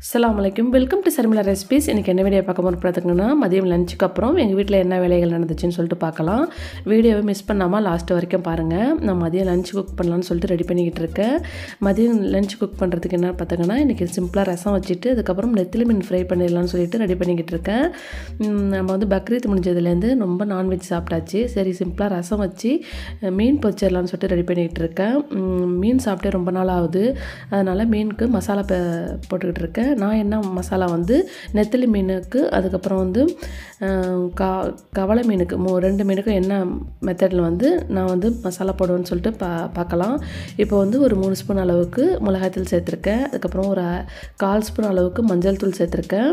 அஸ்ஸலாமு அலைக்கும் welcome to Sharmila recipes இன்றைக்கி என்ன வீடியோ பார்க்க போகிறோம் பார்த்திங்கன்னா மதியம் லஞ்சுக்கு அப்புறம் எங்கள் வீட்டில் என்ன வேலைகள் நடந்துச்சுன்னு சொல்லிட்டு பார்க்கலாம் வீடியோவை மிஸ் பண்ணாமல் லாஸ்ட் வரைக்கும் பாருங்கள் நான் மதியம் லஞ்ச் குக் பண்ணலான்னு சொல்லிட்டு ரெடி பண்ணிக்கிட்டு இருக்கேன் மதியம் லஞ்ச் குக் பண்ணுறதுக்கு என்ன பார்த்திங்கன்னா இன்றைக்கி சிம்பிளாக ரசம் வச்சுட்டு அதுக்கப்புறம் நெத்திலி மீன் ஃப்ரை பண்ணிடலாம்னு சொல்லிட்டு ரெடி பண்ணிக்கிட்டு இருக்கேன் உம், நம்ம வந்து பக்ரீத் முடிஞ்சதுலேருந்து ரொம்ப நான்வெஜ் சாப்பிட்டாச்சு சரி சிம்பிளாக ரசம் வச்சு அஹ், மீன் பொரிச்சிடலாம்னு சொல்லிட்டு ரெடி பண்ணிக்கிட்டு இருக்கேன் உம், மீன் சாப்பிட்டே ரொம்ப நாள் ஆகுது அதனால் மீனுக்கு மசாலா ப போட்டுக்கிட்டு இருக்கேன் நான் என்ன மசாலா வந்து நெத்திலி மீனுக்கு அதுக்கப்புறம் வந்து அஹ், கா கவலை மீனுக்கு மூ ரெண்டு மீனுக்கும் என்ன மெத்தடில் வந்து நான் வந்து மசாலா போடுவேன்னு சொல்லிட்டு பா பார்க்கலாம் இப்போ வந்து ஒரு மூணு ஸ்பூன் அளவுக்கு மிளகாய்த்தூள் சேர்த்துருக்கேன் அதுக்கப்புறம் ஒரு அ- கால் ஸ்பூன் அளவுக்கு மஞ்சள் தூள் சேர்த்துருக்கேன்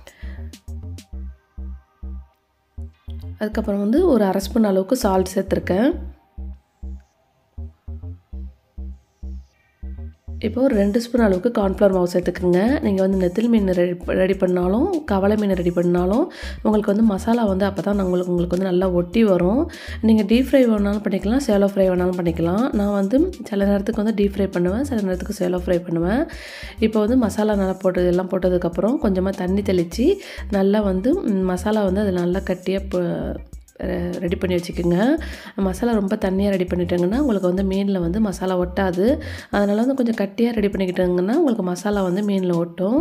அதுக்கப்புறம் வந்து ஒரு அரை ஸ்பூன் அளவுக்கு சால்ட் சேர்த்துருக்கேன் இப்போ ஒரு ரெண்டு ஸ்பூன் அளவுக்கு கார்ன்ஃப்ளவர் மாவு சேர்த்துக்குங்க நீங்கள் வந்து நெத்திலி மீன் ரெடி ரெடி பண்ணாலும் கவலை மீன் ரெடி பண்ணாலும் உங்களுக்கு வந்து மசாலா வந்து அப்போ தான் உங்களுக்கு உங்களுக்கு வந்து நல்லா ஒட்டி வரும் நீங்கள் டீப் ஃப்ரை வேணாலும் பண்ணிக்கலாம் சேலோ ஃப்ரை வேணாலும் பண்ணிக்கலாம் நான் வந்து சில நேரத்துக்கு வந்து டீப் ஃப்ரை பண்ணுவேன் சில நேரத்துக்கு சேலோ ஃப்ரை பண்ணுவேன் இப்போ வந்து மசாலா நல்லா போட்டு எல்லாம் போட்டதுக்கப்புறம் கொஞ்சமாக தண்ணி தெளித்து நல்லா வந்து ம், மசாலா வந்து அது நல்லா கட்டியாக ரெடி பண்ணி வச்சுக்கோங்க மசாலா ரொம்ப தண்ணியாக ரெடி பண்ணிட்டீங்கன்னா உங்களுக்கு வந்து மீனில் வந்து மசாலா ஒட்டாது அதனால் வந்து கொஞ்சம் கட்டியாக ரெடி பண்ணிக்கிட்டாங்கன்னா உங்களுக்கு மசாலா வந்து மீனில் ஒட்டும்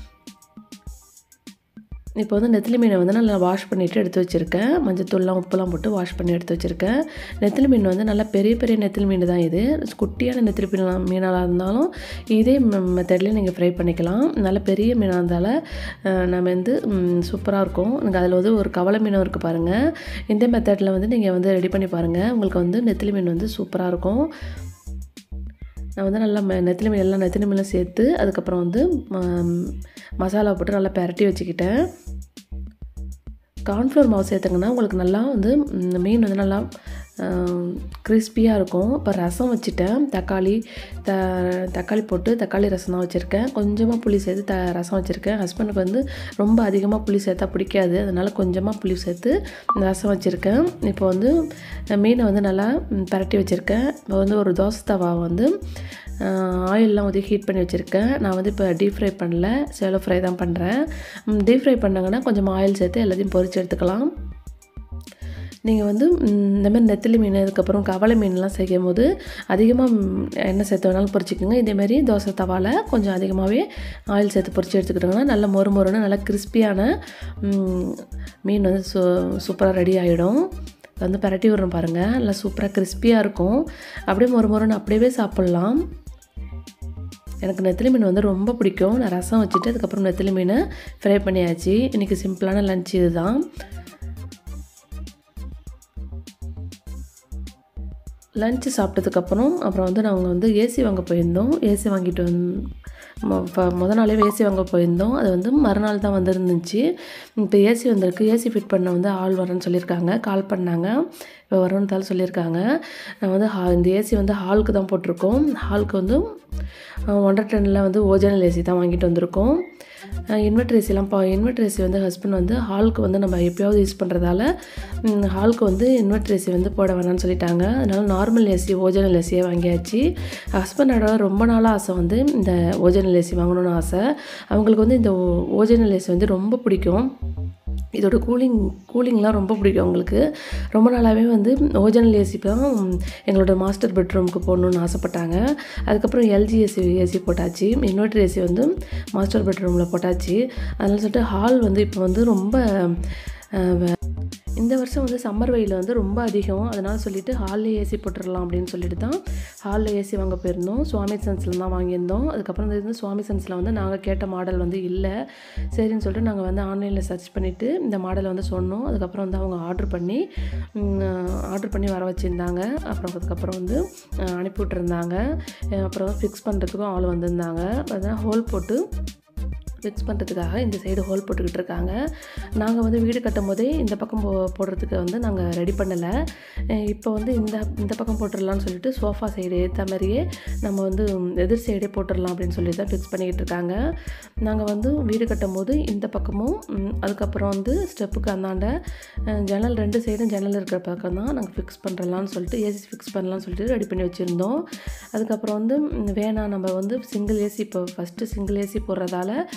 இப்போ வந்து நெத்திலி மீனை வந்து நல்லா வாஷ் பண்ணிவிட்டு எடுத்து வச்சுருக்கேன் மஞ்சத்தூள்லாம் உப்புலாம் போட்டு வாஷ் பண்ணி எடுத்து வச்சுருக்கேன் நெத்திலி மீன் வந்து நல்லா பெரிய பெரிய நெத்திலி மீன் தான் இது குட்டியான நெத்திலி மீன் மீனாக இருந்தாலும் இதே மெத்தட்லேயே நீங்கள் ஃப்ரை பண்ணிக்கலாம் நல்ல பெரிய மீனாக இருந்தால அஹ், நம்ம வந்து சூப்பராக இருக்கும் எனக்கு அதில் வந்து ஒரு கவலை மீனும் இருக்குது பாருங்கள் இந்த மெத்தடில் வந்து நீங்கள் வந்து ரெடி பண்ணி பாருங்கள் உங்களுக்கு வந்து நெத்திலி மீன் வந்து சூப்பராக இருக்கும் நான் வந்து நல்லா மெ- நெத்திலி மீன் எல்லாம் நெத்திலி மீனும் சேர்த்து அதுக்கப்புறம் வந்து ம- மசாலா போட்டு நல்லா பெரட்டி வச்சுக்கிட்டேன் கார்ன்ஃப்ளவர் மாவு சேர்த்துங்கன்னா உங்களுக்கு நல்லா வந்து ம், மீன் வந்து நல்லா கிறிஸ்பியாக இருக்கும் இப்போ ரசம் வச்சுட்டேன் தக்காளி த தக்காளி போட்டு தக்காளி ரசம் தான் வச்சுருக்கேன் கொஞ்சமாக புளி சேர்த்து த ரசம் வச்சுருக்கேன் ஹஸ்பண்டுக்கு வந்து ரொம்ப அதிகமாக புளி சேர்த்தா பிடிக்காது அதனால் கொஞ்சமாக புளி சேர்த்து ரசம் வச்சுருக்கேன் இப்போ வந்து மீனை வந்து நல்லா ம், பிரட்டி வச்சுருக்கேன் இப்போ வந்து ஒரு தோசை தவா வந்து ஆயிலெலாம் ஊற்றி ஹீட் பண்ணி வச்சுருக்கேன் நான் வந்து இப்போ டீப் ஃப்ரை பண்ணல சேலோ ஃப்ரை தான் பண்ணுறேன் டீப் ஃப்ரை பண்ணாங்கன்னா கொஞ்சம் ஆயில் சேர்த்து எல்லாத்தையும் பொரிச்சு எடுத்துக்கலாம் நீங்கள் வந்து ம், இந்த மாதிரி நெத்திலி மீன் அதுக்கப்புறம் கவலை மீன்லாம் செய்யும் போது அதிகமாக எண்ணெய் சேர்த்து வேணாலும் பொரிச்சிக்கோங்க இதேமாரி தோசை தவால கொஞ்சம் அதிகமாகவே ஆயில் சேர்த்து பொரிச்சு எடுத்துக்கிட்டோங்கன்னா நல்ல மொறு மொறுன்னு நல்ல கிறிஸ்பியான ம், மீன் வந்து சூ சூப்பராக ரெடி ஆகிடும் வந்து பரட்டி விடுறோம் பாருங்கள் நல்லா சூப்பராக கிறிஸ்பியாக இருக்கும் அப்படியே மொறு மொறுன்னு அப்படியே சாப்பிட்லாம் எனக்கு நெத்திலி மீன் வந்து ரொம்ப பிடிக்கும் நான் ரசம் வச்சுட்டு அதுக்கப்புறம் நெத்திலி மீனை ஃப்ரை பண்ணியாச்சு இன்றைக்கி சிம்பிளான லஞ்ச் இதுதான் லஞ்சு சாப்பிட்டதுக்கப்புறம் அப்புறம் வந்து நாங்கள் வந்து ஏசி வாங்க போயிருந்தோம் ஏசி வாங்கிட்டு வந் மொ- ஃப- முத நாளே ஏசி வாங்க போயிருந்தோம் அது வந்து மறுநாள் தான் வந்துருந்துச்சு இப்போ ஏசி வந்திருக்கு ஏசி ஃபிட் பண்ண வந்து ஆள் வரேன்னு சொல்லியிருக்காங்க கால் பண்ணாங்க இப்போ வரணுன்றாலும் சொல்லியிருக்காங்க நான் வந்து ஹா இந்த ஏசி வந்து ஹாலுக்கு தான் போட்டிருக்கோம் ஹாலுக்கு வந்து அஹ், ஒன்றரை டன்னில் வந்து ஒரிஜினல் ஏசி தான் வாங்கிட்டு வந்திருக்கோம் இன்வெர்டர் ஏசிலாம் பா இன்வெர்டர் ஏசி வந்து ஹஸ்பண்ட் வந்து ஹாலுக்கு வந்து நம்ம எப்பயாவது யூஸ் பண்ணுறதால ஹாலுக்கு வந்து இன்வெர்டர் ஏசி வந்து போட வேணாம்னு சொல்லிட்டாங்க அதனால நார்மல் ஏசி ஒரிஜினல் ஏசியே வாங்கியாச்சு ஹஸ்பண்டோட ரொம்ப நாளாக ஆசை வந்து இந்த ஒரிஜினல் ஏசி வாங்கணும்னு ஆசை அவங்களுக்கு வந்து இந்த ஒரிஜினல் ஏசி வந்து ரொம்ப பிடிக்கும் இதோட கூலிங் கூலிங்லாம் ரொம்ப பிடிக்கும் அவங்களுக்கு ரொம்ப நாளாகவே வந்து ஒரிஜினல் ஏசி தான் எங்களோட மாஸ்டர் பெட்ரூமுக்கு போடணுன்னு ஆசைப்பட்டாங்க அதுக்கப்புறம் எல்ஜி ஏசி ஏசி போட்டாச்சு இன்வெர்டர் ஏசி வந்து மாஸ்டர் பெட்ரூமில் போட்டாச்சு அதனால சொல்லிட்டு ஹால் வந்து இப்போ வந்து ரொம்ப அஹ், வ- இந்த வருஷம் வந்து சம்மர் வெயில் வந்து ரொம்ப அதிகம் அதனால் சொல்லிட்டு ஹாலில் ஏசி போட்டுடலாம் அப்படின்னு சொல்லிட்டு தான் ஹாலில் ஏசி வாங்க போயிருந்தோம் சுவாமி சன்ஸில் தான் வாங்கியிருந்தோம் அதுக்கப்புறம் இது வந்து சுவாமி சன்ஸில் வந்து நாங்கள் கேட்ட மாடல் வந்து இல்லை சரின்னு சொல்லிட்டு நாங்கள் வந்து ஆன்லைனில் சர்ச் பண்ணிவிட்டு இந்த மாடலை வந்து சொன்னோம் அதுக்கப்புறம் வந்து அவங்க ஆர்டர் பண்ணி ஆர்டர் பண்ணி வர வச்சுருந்தாங்க அப்புறம் அதுக்கப்புறம் வந்து அஹ், அனுப்பி விட்டுருந்தாங்க அஹ், அப்புறம் ஃபிக்ஸ் பண்ணுறதுக்கும் ஆள் வந்திருந்தாங்க அதனால் ஹோல் போட்டு ஃபிக்ஸ் பண்ணுறதுக்காக இந்த சைடு ஹோல் போட்டுக்கிட்டு இருக்காங்க நாங்கள் வந்து வீடு கட்டும் போதே இந்த பக்கம் போ போடுறதுக்கு வந்து நாங்கள் ரெடி பண்ணலை இப்போ வந்து இந்த இந்த பக்கம் போட்டுடலாம்னு சொல்லிட்டு சோஃபா சைடு ஏற்ற மாதிரியே நம்ம வந்து எதிர் சைடே போட்டுடலாம் அப்படின்னு சொல்லி தான் ஃபிக்ஸ் பண்ணிக்கிட்டு இருக்காங்க நாங்கள் வந்து வீடு கட்டும் போது இந்த பக்கமும் ம், அதுக்கப்புறம் வந்து ஸ்டெப்புக்கு அந்தாண்ட அஹ், ஜன்னல் ரெண்டு சைடும் ஜன்னல் இருக்கிற பக்கம் தான் நாங்கள் ஃபிக்ஸ் பண்ணுறலாம்னு சொல்லிட்டு ஏசி ஃபிக்ஸ் பண்ணலாம்னு சொல்லிட்டு ரெடி பண்ணி வச்சுருந்தோம் அதுக்கப்புறம் வந்து ம், வேணாம் நம்ம வந்து சிங்கிள் ஏசி இப்போ ஃபஸ்ட்டு சிங்கிள் ஏசி போடுறதால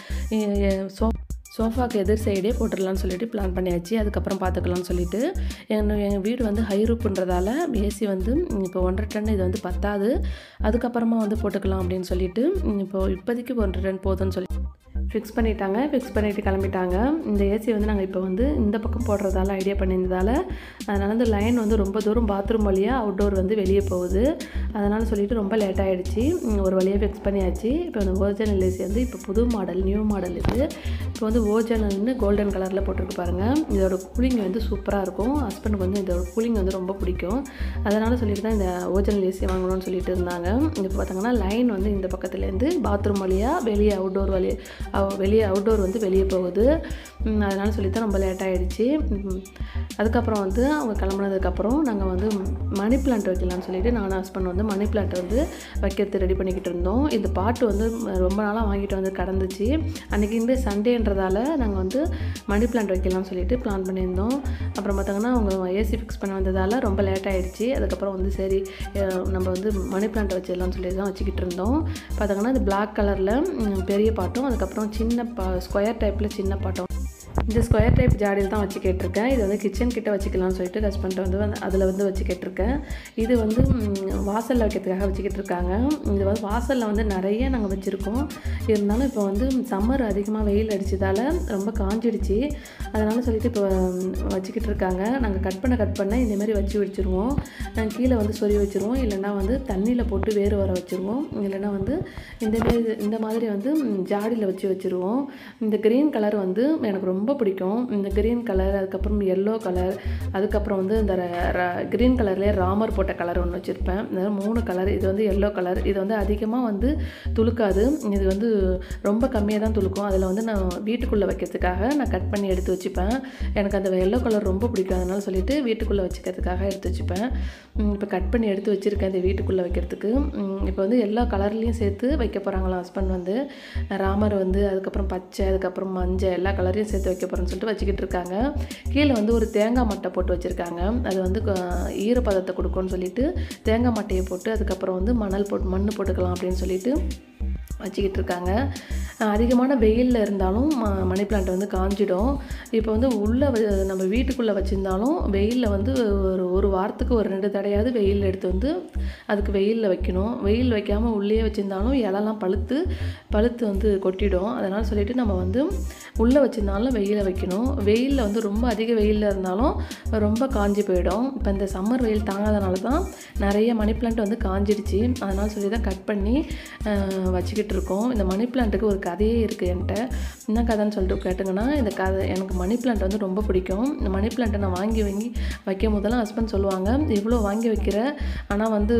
சோ சோஃபாக்கு எதிர் சைடே போட்டுடலான்னு சொல்லிட்டு பிளான் பண்ணியாச்சு அதுக்கப்புறம் பார்த்துக்கலாம்னு சொல்லிட்டு எங்கள் எங்கள் வீடு வந்து ஹை ரூப்புன்றதால ஏசி வந்து இப்போ ஒன்றரை டன் இது வந்து பத்தாது அதுக்கப்புறமா வந்து போட்டுக்கலாம் அப்படின்னு சொல்லிட்டு இப்போ இப்போதைக்கு ஒன்றரை டன் போதும்னு சொல்லி ஃபிக்ஸ் பண்ணிட்டாங்க ஃபிக்ஸ் பண்ணிவிட்டு கிளம்பிட்டாங்க இந்த ஏசி வந்து நாங்கள் இப்போ வந்து இந்த பக்கம் போடுறதால ஐடியா பண்ணியிருந்ததால அதனால் வந்து லைன் வந்து ரொம்ப தூரம் பாத்ரூம் வழியாக அவுட்டோர் வந்து வெளியே போகுது அதனால் சொல்லிட்டு ரொம்ப லேட் ஆகிடுச்சு ஒரு வழியாக ஃபிக்ஸ் பண்ணியாச்சு இப்போ இந்த ஒரிஜினல் ஏசி வந்து இப்போ புது மாடல் நியூ மாடல் இது இப்போ வந்து ஒரிஜினல்னு கோல்டன் கலரில் போட்டிருக்கு பாருங்கள் இதோட கூலிங் வந்து சூப்பராக இருக்கும் ஹஸ்பண்டுக்கு வந்து இதோட கூலிங் வந்து ரொம்ப பிடிக்கும் அதனால் சொல்லிட்டு தான் இந்த ஒரிஜினல் ஏசி வாங்கணும்னு சொல்லிட்டு இருந்தாங்க இப்போ பார்த்தாங்கன்னா லைன் வந்து இந்த பக்கத்துலேருந்து பாத்ரூம் வழியாக வெளியே அவுட்டோர் வழி வெளியே அவுட்டோர் வந்து வெளியே போகுது அதனால் சொல்லி தான் ரொம்ப லேட் ஆகிடுச்சு அதுக்கப்புறம் வந்து அவங்க கிளம்புனதுக்கப்புறம் நாங்கள் வந்து மணி பிளான்ட் வைக்கலாம்னு சொல்லிட்டு நானும் ஹஸ்பண்ட் வந்து மணி பிளான்ட் வந்து வைக்கிறது ரெடி பண்ணிக்கிட்டு இருந்தோம் இந்த பாட்டு வந்து ரொம்ப நாளாக வாங்கிட்டு வந்து கடந்துச்சு அன்றைக்கி இந்த சண்டேன்றதால நாங்கள் வந்து மணி பிளான்ட் வைக்கலாம்னு சொல்லிட்டு பிளான் பண்ணியிருந்தோம் அப்புறம் பார்த்தாங்கன்னா அவங்க ஏசி ஃபிக்ஸ் பண்ண வந்ததால் ரொம்ப லேட் ஆகிடுச்சு அதுக்கப்புறம் வந்து சரி நம்ம வந்து மணி பிளான்ட் வச்சிடலாம்னு சொல்லி தான் வச்சுக்கிட்டு இருந்தோம் பார்த்தாங்கன்னா இது பிளாக் கலரில் பெரிய பாட்டும் அதுக்கப்புறம் சின்ன பா ஸ்கொயர் டைப்பில் சின்ன பாட்டம் இந்த ஸ்கொயர் டைப் ஜாடியில் தான் வச்சு கேட்டிருக்கேன் இது வந்து கிச்சன் கிட்ட வச்சுக்கலாம்னு சொல்லிட்டு ஹஸ்பண்ட் வந்து அதில் வந்து வச்சு கேட்டிருக்கேன் இது வந்து வாசலில் வைக்கிறதுக்காக வச்சுக்கிட்டு இருக்காங்க இது வந்து வாசலில் வந்து நிறைய நாங்கள் வச்சுருக்கோம் இருந்தாலும் இப்போ வந்து சம்மர் அதிகமாக வெயில் அடிச்சதால் ரொம்ப காஞ்சிடுச்சு அதனால் சொல்லிட்டு இப்போ வச்சுக்கிட்டு இருக்காங்க நாங்கள் கட் பண்ண கட் பண்ண இந்த மாதிரி வச்சு வச்சுருவோம் நாங்கள் கீழே வந்து சொறி வச்சுருவோம் இல்லைன்னா வந்து தண்ணியில் போட்டு வேறு வர வச்சுருவோம் இல்லைன்னா வந்து இந்த மாதிரி இந்த மாதிரி வந்து ஜாடியில் வச்சு வச்சுருவோம் இந்த க்ரீன் கலர் வந்து எனக்கு ரொம்ப பிடிக்கும் இந்த க்ரீன் கலர் அதுக்கப்புறம் எல்லோ கலர் அதுக்கப்புறம் வந்து இந்த க்ரீன் கலர்லேயே ராமர் போட்ட கலர் ஒன்று வச்சுருப்பேன் இந்த மூணு கலர் இது வந்து எல்லோ கலர் இது வந்து அதிகமாக வந்து துளுக்காது இது வந்து ரொம்ப கம்மியாக தான் துளுக்கும் அதில் வந்து நான் வீட்டுக்குள்ளே வைக்கிறதுக்காக நான் கட் பண்ணி எடுத்து வச்சுப்பேன் எனக்கு அந்த எல்லோ கலர் ரொம்ப பிடிக்கும் அதனால் சொல்லிட்டு வீட்டுக்குள்ளே வச்சுக்கிறதுக்காக எடுத்து வச்சுப்பேன் இப்போ கட் பண்ணி எடுத்து வச்சுருக்கேன் இந்த வீட்டுக்குள்ளே வைக்கிறதுக்கு இப்போ வந்து எல்லா கலர்லேயும் சேர்த்து வைக்க போகிறாங்களா ஹஸ்பண்ட் வந்து ராமர் வந்து அதுக்கப்புறம் பச்சை அதுக்கப்புறம் மஞ்சள் எல்லா கலரையும் சேர்த்து வைக்க போகிறேன்னு சொல்லிட்டு வச்சுக்கிட்டு இருக்காங்க கீழே வந்து ஒரு தேங்காய் மட்டை போட்டு வச்சுருக்காங்க அது வந்து ஈரப்பதத்தை கொடுக்கும்னு சொல்லிட்டு தேங்காய் மட்டையை போட்டு அதுக்கப்புறம் வந்து மணல் போட்டு மண் போட்டுக்கலாம் அப்படின்னு சொல்லிட்டு வச்சுக்கிட்டு இருக்காங்க அதிகமான வெயிலில் இருந்தாலும் ம மணி பிளான்ட் வந்து காஞ்சிடும் இப்போ வந்து உள்ளே நம்ம வீட்டுக்குள்ளே வச்சுருந்தாலும் வெயிலில் வந்து ஒரு ஒரு வாரத்துக்கு ஒரு ரெண்டு தடையாவது வெயில் எடுத்து வந்து அதுக்கு வெயிலில் வைக்கணும் வெயில் வைக்காமல் உள்ளே வச்சுருந்தாலும் இலலாம் பழுத்து பழுத்து வந்து கொட்டிடும் அதனால் சொல்லிட்டு நம்ம வந்து உள்ளே வச்சுருந்தாலும் வெயிலில் வைக்கணும் வெயிலில் வந்து ரொம்ப அதிக வெயிலில் இருந்தாலும் ரொம்ப காஞ்சி போயிடும் இப்போ இந்த சம்மர் வெயில் தாங்காதனால தான் நிறைய மணி பிளான்ட் வந்து காஞ்சிடுச்சு அதனால் சொல்லி தான் கட் பண்ணி வச்சுக்கிட்டு இருக்கோம் இந்த மணி பிளான்ட்டுக்கு ஒரு கதையே இருக்குது என்கிட்ட என்ன கதைன்னு சொல்லிட்டு கேட்டிங்கன்னா இந்த கதை எனக்கு மணி பிளான்ட் வந்து ரொம்ப பிடிக்கும் இந்த மணி பிளான்ட்டை நான் வாங்கி வாங்கி வைக்கும் போதெல்லாம் ஹஸ்பண்ட் சொல்லுவாங்க இவ்வளோ வாங்கி வைக்கிற ஆனால் வந்து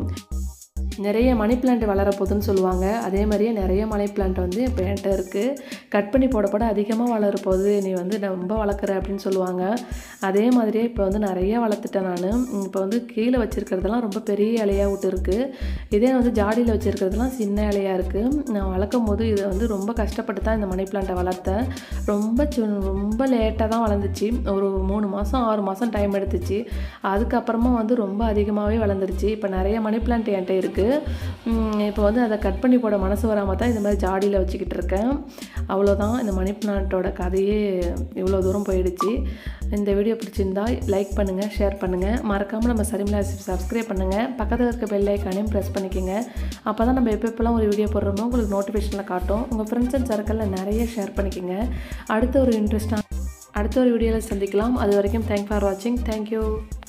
நிறைய மணி பிளான்ட் வளரப்போகுதுன்னு சொல்லுவாங்க அதே மாதிரியே நிறைய மணி பிளான்ட் வந்து இப்போ என்கிட்ட இருக்குது கட் பண்ணி போட போட அதிகமாக வளரப்போகுது நீ வந்து ரொம்ப வளர்க்குற அப்படின்னு சொல்லுவாங்க அதே மாதிரியே இப்போ வந்து நிறைய வளர்த்துட்டேன் நான் இப்போ வந்து கீழே வச்சுருக்கிறதெல்லாம் ரொம்ப பெரிய இலையாக விட்டு இருக்குது இதே வந்து ஜாடியில் வச்சுருக்கிறதுலாம் சின்ன இலையாக இருக்குது நான் வளர்க்கும் போது இதை வந்து ரொம்ப கஷ்டப்பட்டு தான் இந்த மணி பிளான்ட்டை வளர்த்தேன் ரொம்ப ரொம்ப லேட்டாக தான் வளர்ந்துச்சு ஒரு மூணு மாதம் ஆறு மாதம் டைம் எடுத்துச்சு அதுக்கப்புறமா வந்து ரொம்ப அதிகமாகவே வளர்ந்துருச்சு இப்போ நிறைய மணி பிளான்ட் என்கிட்ட இருக்குது இப்போ வந்து அதை கட் பண்ணி போட மனசு வராமல் தான் இந்த மாதிரி ஜாடியில் வச்சுக்கிட்டு இருக்கேன் அவ்வளோதான் இந்த மணி பிளான்ட்டோட கதையே இவ்வளோ தூரம் போயிடுச்சு இந்த வீடியோ பிடிச்சிருந்தா லைக் பண்ணுங்கள் ஷேர் பண்ணுங்கள் மறக்காமல் நம்ம சரிமிலா சப்ஸ்கிரைப் பண்ணுங்கள் பக்கத்தில் இருக்க பெல் ஐக்கானையும் ப்ரெஸ் பண்ணிக்கோங்க அப்போ தான் நம்ம எப்போ எப்போல்லாம் ஒரு வீடியோ போடுறோமோ உங்களுக்கு நோட்டிஃபிகேஷனில் காட்டும் உங்கள் ஃப்ரெண்ட்ஸ் அண்ட் சர்க்கிளில் நிறைய ஷேர் பண்ணிக்கோங்க அடுத்த ஒரு இன்ட்ரெஸ்டாக அடுத்த ஒரு வீடியோவில் சந்திக்கலாம் அது வரைக்கும் தேங்க் ஃபார் வாட்சிங் தேங்க்யூ